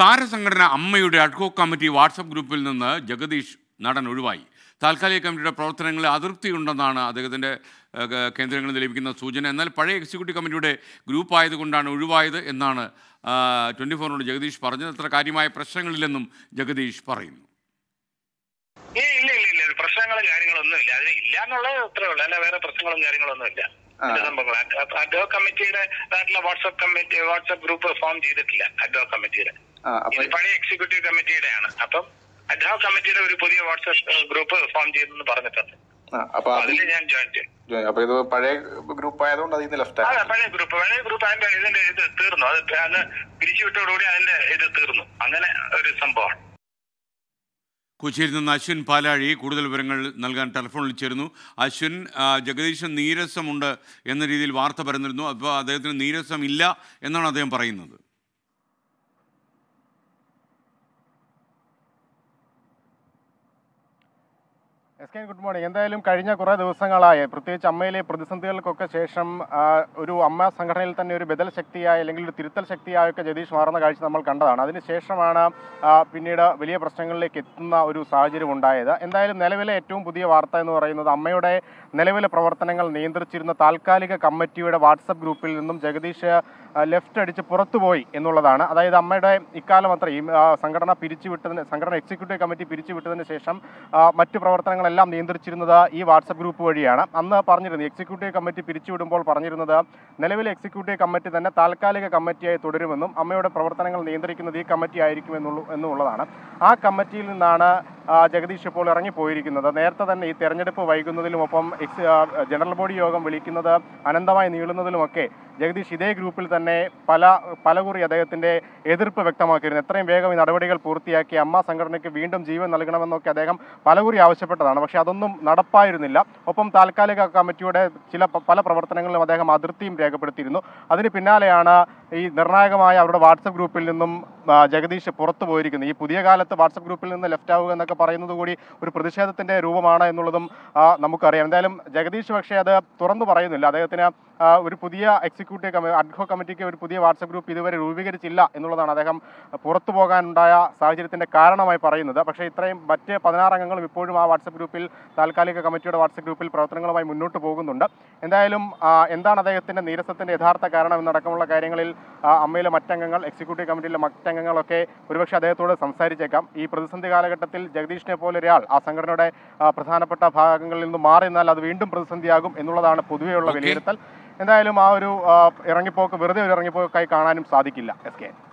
താരസംഘടന അമ്മയുടെ അഡ്ഹോ committee WhatsApp ഗ്രൂപ്പിൽ നിന്ന് ജഗദീഷ് നടൻ ഒഴിവായി താൽക്കാലിക കമ്മിറ്റിയുടെ പ്രവർത്തനങ്ങളിൽ അതൃപ്തിയുണ്ടെന്നാണ് അദ്ദേഹത്തിൻ്റെ ഏഹ്, ക- കേന്ദ്രങ്ങളിൽ നിന്ന് ലഭിക്കുന്ന സൂചന എന്നാൽ പഴയ എക്സിക്യൂട്ടീവ് കമ്മിറ്റിയുടെ ഗ്രൂപ്പ് ആയതുകൊണ്ടാണ് ഒഴിവായത് എന്നാണ് ട്വൻറ്റി ഫോറിനോട് ജഗദീഷ് പറഞ്ഞത് അത്ര കാര്യമായ പ്രശ്നങ്ങളില്ലെന്നും ജഗദീഷ് പറയുന്നു ഏ ഇല്ല ഇല്ല ഇല്ല പ്രശ്നങ്ങളും കാര്യങ്ങളൊന്നും ഇല്ല അതിന് ഇല്ല എന്നുള്ളത് അത്രേ ഉള്ളൂ അല്ല വേറെ പ്രശ്നങ്ങളും കാര്യങ്ങളൊന്നും ഇല്ല ഇത് സംഭവങ്ങൾ അഡ്വോ കമ്മിറ്റിയുടെ ആയിട്ടുള്ള WhatsApp committee WhatsApp group form ചെയ്തിട്ടില്ല അഡ്വോ കമ്മിറ്റിയുടെ ആ, അപ്പൊ ഇത് പഴയ എക്സിക്യൂട്ടീവ് കമ്മിറ്റിയുടെ ആണ് അപ്പം അഡ്വോ കമ്മിറ്റിയുടെ ഒരു പുതിയ വാട്സ്ആപ്പ് ഗ്രൂപ്പ് ഫോം ചെയ്തെന്ന് പറഞ്ഞിട്ടുണ്ട് ആ, അപ്പൊ അപ്പൊ അതിൽ അതിൽ ഞാൻ ജോയിൻ ചെയ്യും അപ്പൊ ഇത് പഴയ ഗ്രൂപ്പ് ആയതുകൊണ്ട് അതിൽ നിന്ന് ലെഫ്റ്റ് അതെ പഴയ ഗ്രൂപ്പ് പഴയ ഗ്രൂപ്പ് അതിന്റെ ഇതിന്റെ ഇത് തീർന്നു അത് അന്ന് പിരിച്ചുവിട്ടോടുകൂടി അതിന്റെ ഇത് തീർന്നു അങ്ങനെ ഒരു സംഭവമാണ് കൊച്ചിയിൽ നിന്ന് അശ്വിൻ പാലാഴി കൂടുതൽ വിവരങ്ങൾ നൽകാൻ ടെലിഫോണിൽ ചേരുന്നു അശ്വിൻ ആ, ജഗദീശൻ നീരസമുണ്ട് എന്ന രീതിയിൽ വാർത്ത പരന്നിരുന്നു അപ്പോൾ അദ്ദേഹത്തിന് നീരസം ഇല്ല എന്നാണ് അദ്ദേഹം പറയുന്നത് എസ് കെ ഗുഡ് മോർണിംഗ് എന്തായാലും കഴിഞ്ഞ കുറേ ദിവസങ്ങളായി പ്രത്യേകിച്ച് അമ്മയിലെ പ്രതിസന്ധികൾക്കൊക്കെ ശേഷം ആ, ഒരു അമ്മ സംഘടനയിൽ തന്നെ ഒരു ബദൽ ശക്തിയായി അല്ലെങ്കിൽ ഒരു തിരുത്തൽ ശക്തിയായൊക്കെ ജഗദീഷ് മാറുന്ന കാഴ്ച നമ്മൾ കണ്ടതാണ് അതിനുശേഷമാണ് ആ, പിന്നീട് വലിയ പ്രശ്നങ്ങളിലേക്ക് എത്തുന്ന ഒരു സാഹചര്യം ഉണ്ടായത് എന്തായാലും നിലവിലെ ഏറ്റവും പുതിയ വാർത്ത എന്ന് പറയുന്നത് അമ്മയുടെ നിലവിലെ പ്രവർത്തനങ്ങൾ നിയന്ത്രിച്ചിരുന്ന താൽക്കാലിക കമ്മിറ്റിയുടെ വാട്സപ്പ് ഗ്രൂപ്പിൽ നിന്നും ജഗദീഷ് ആ, ലെഫ്റ്റ് അടിച്ച് പുറത്തുപോയി എന്നുള്ളതാണ് അതായത് അമ്മയുടെ ഇക്കാലം അത്രയും ആ, സംഘടന പിരിച്ചുവിട്ടതിന് സംഘടന എക്സിക്യൂട്ടീവ് കമ്മിറ്റി പിരിച്ചുവിട്ടതിന് ശേഷം ആ, മറ്റു പ്രവർത്തനങ്ങളെല്ലാം നിയന്ത്രിച്ചിരുന്നത് ഈ വാട്സപ്പ് ഗ്രൂപ്പ് വഴിയാണ് അന്ന് പറഞ്ഞിരുന്നു എക്സിക്യൂട്ടീവ് കമ്മിറ്റി പിരിച്ചുവിടുമ്പോൾ പറഞ്ഞിരുന്നത് നിലവിലെ എക്സിക്യൂട്ടീവ് കമ്മിറ്റി തന്നെ താൽക്കാലിക കമ്മിറ്റിയായി തുടരുമെന്നും അമ്മയുടെ പ്രവർത്തനങ്ങൾ നിയന്ത്രിക്കുന്നത് ഈ കമ്മിറ്റി ആയിരിക്കും എന്നുള്ളൂ എന്നുള്ളതാണ് ആ കമ്മിറ്റിയിൽ നിന്നാണ് ആ, ജഗദീഷ് ഇപ്പോൾ ഇറങ്ങിപ്പോയിരിക്കുന്നത് നേരത്തെ തന്നെ ഈ തെരഞ്ഞെടുപ്പ് വൈകുന്നതിലുമൊപ്പം എക്സ് ആ, ജനറൽ ബോഡി യോഗം വിളിക്കുന്നത് അനന്തമായി നീളുന്നതിലുമൊക്കെ ജഗദീഷ് ഇതേ ഗ്രൂപ്പിൽ തന്നെ പല പലകുറി അദ്ദേഹത്തിന്റെ എതിർപ്പ് വ്യക്തമാക്കിയിരുന്നു എത്രയും വേഗം ഈ നടപടികൾ പൂർത്തിയാക്കി അമ്മ സംഘടനയ്ക്ക് വീണ്ടും ജീവൻ നൽകണമെന്നൊക്കെ അദ്ദേഹം പലകുറി ആവശ്യപ്പെട്ടതാണ് പക്ഷേ അതൊന്നും നടപ്പായിരുന്നില്ല ഒപ്പം താൽക്കാലിക കമ്മിറ്റിയുടെ ചില പ- പല പ്രവർത്തനങ്ങളിലും അദ്ദേഹം അതൃപ്തിയും രേഖപ്പെടുത്തിയിരുന്നു അതിന് പിന്നാലെയാണ് ഈ നിർണായകമായ അവരുടെ വാട്സപ്പ് ഗ്രൂപ്പിൽ നിന്നും ആ, ജഗദീഷ് പുറത്തു പോയിരിക്കുന്നത് ഈ പുതിയ കാലത്ത് വാട്സപ്പ് ഗ്രൂപ്പിൽ നിന്ന് ലെഫ്റ്റ് ആവുക എന്നൊക്കെ പറയുന്നത് കൂടി ഒരു പ്രതിഷേധത്തിന്റെ രൂപമാണ് എന്നുള്ളതും ആ, നമുക്കറിയാം എന്തായാലും ജഗദീഷ് പക്ഷേ അത് തുറന്നു പറയുന്നില്ല അദ്ദേഹത്തിന് ആ, ഒരു പുതിയ എക്സിക്യൂട്ടീവ് കമ്മിറ്റി അഡ്ഹോ കമ്മിറ്റിക്ക് ഒരു പുതിയ വാട്സപ്പ് ഗ്രൂപ്പ് ഇതുവരെ രൂപീകരിച്ചില്ല എന്നുള്ളതാണ് അദ്ദേഹം പുറത്തു പോകാനുണ്ടായ സാഹചര്യത്തിന്റെ കാരണമായി പറയുന്നത് പക്ഷേ ഇത്രയും മറ്റ് പതിനാറ് അംഗങ്ങളും ഇപ്പോഴും ആ വാട്സപ്പ് ഗ്രൂപ്പിൽ താൽക്കാലിക കമ്മിറ്റിയുടെ വാട്സപ്പ് ഗ്രൂപ്പിൽ പ്രവർത്തനങ്ങളുമായി മുന്നോട്ട് പോകുന്നുണ്ട് എന്തായാലും ആ, എന്താണ് അദ്ദേഹത്തിന്റെ നീരസത്തിന്റെ യഥാർത്ഥ കാരണം എന്നടക്കമുള്ള കാര്യങ്ങളിൽ ആ, അമ്മയിലെ മറ്റംഗങ്ങൾ എക്സിക്യൂട്ടീവ് കമ്മിറ്റിയിലെ മറ്റംഗങ്ങളൊക്കെ ഒരുപക്ഷെ അദ്ദേഹത്തോട് സംസാരിച്ചേക്കാം ഈ പ്രതിസന്ധി കാലഘട്ടത്തിൽ ജഗദീഷിനെ പോലെ ഒരാൾ ആ സംഘടനയുടെ ആ, പ്രധാനപ്പെട്ട ഭാഗങ്ങളിൽ നിന്ന് മാറി നിന്നാൽ അത് വീണ്ടും പ്രതിസന്ധിയാകും എന്നുള്ളതാണ് പൊതുവെയുള്ള Okay. വിലയിരുത്തൽ എന്തായാലും ആ ഒരു ആ, ഇറങ്ങിപ്പോക്ക് വെറുതെ ഒരു ഇറങ്ങിപ്പോക്കായി കാണാനും സാധിക്കില്ല എസ് കെ